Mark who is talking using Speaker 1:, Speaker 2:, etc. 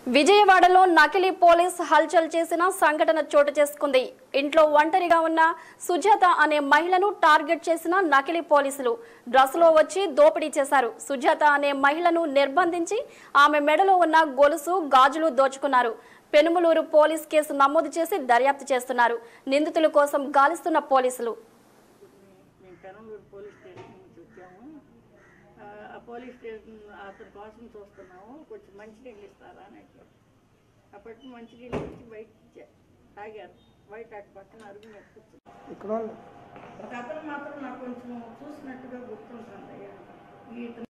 Speaker 1: విజయవాడలో నకిలీ పోలీస్ హల్చల్ చేసిన సంఘటన చోటు చేసుకుంది ఇంట్లో ఒంటరిగా ఉన్న సుజాత అనే మహిళను టార్గెట్ చేసిన నకిలీ పోలీసులు డ్రస్సులో వచ్చి దోపిడీ చేశారు సుజాత అనే మహిళను నిర్బంధించి ఆమె మెడలో ఉన్న గొలుసు గాజులు దోచుకున్నారు పెనుమలూరు పోలీస్ కేసు నమోదు చేసి దర్యాప్తు చేస్తున్నారు నిందితుల కోసం గాలిస్తున్న పోలీసులు
Speaker 2: మేము పెనంలూరు పోలీస్ స్టేషన్ నుంచి వచ్చాము ఆ, ఆ పోలీస్ స్టేషన్ అతని కోసం చూస్తున్నాము కొంచెం మంచినీళ్ళు ఇస్తారా అని అడిగారు అప్పటికి మంచినీళ్ళు ఇచ్చి బయట ఇచ్చా తాగారు బయట అటు పక్కన అరుగు మీద కూర్చుని
Speaker 3: ఇక్కడ వాళ్ళు
Speaker 2: ఒక అతను మాత్రం నాకు కొంచెం చూసినట్టుగా గుర్తుంటుంది అయ్యా ఈ ఇతను